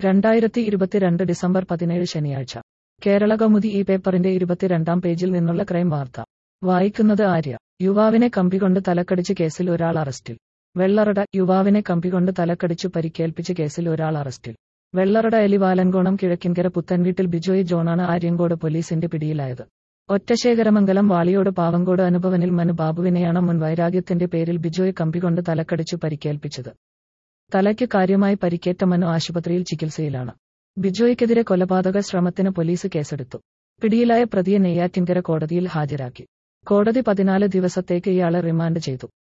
രണ്ടായിരത്തി ഇരുപത്തിരണ്ട് ഡിസംബർ പതിനേഴ് ശനിയാഴ്ച കേരള കൗമുദി ഈ പേപ്പറിന്റെ ഇരുപത്തിരണ്ടാം പേജിൽ നിന്നുള്ള ക്രൈം വാർത്ത വായിക്കുന്നത് ആര്യ യുവാവിനെ കമ്പികൊണ്ട് തലക്കടിച്ച് കേസിൽ ഒരാൾ അറസ്റ്റിൽ വെള്ളറട യുവാവിനെ കമ്പികൊണ്ട് തലക്കടിച്ചു പരിക്കേൽപ്പിച്ച കേസിൽ ഒരാൾ അറസ്റ്റിൽ വെള്ളറട എലിവാലൻകോണം കിഴക്കിൻകര പുത്തൻവീട്ടിൽ ബിജോയ് ജോണാണ് ആര്യങ്കോട് പോലീസിന്റെ പിടിയിലായത് ഒറ്റശേഖരമംഗലം വാളിയോട് പാവങ്കോട് അനുഭവനിൽ മനു ബാബുവിനെയാണ് മുൻ വൈരാഗ്യത്തിന്റെ പേരിൽ ബിജോയ് കമ്പികൊണ്ട് തലക്കടിച്ചു പരിക്കേൽപ്പിച്ചത് തലയ്ക്ക് കാര്യമായി പരിക്കേറ്റ മനു ആശുപത്രിയിൽ ചികിത്സയിലാണ് ബിജോയ്ക്കെതിരെ കൊലപാതക ശ്രമത്തിന് പോലീസ് കേസെടുത്തു പിടിയിലായ പ്രതിയെ നെയ്യാറ്റിൻകര കോടതിയിൽ ഹാജരാക്കി കോടതി പതിനാല് ദിവസത്തേക്ക് ഇയാളെ റിമാൻഡ് ചെയ്തു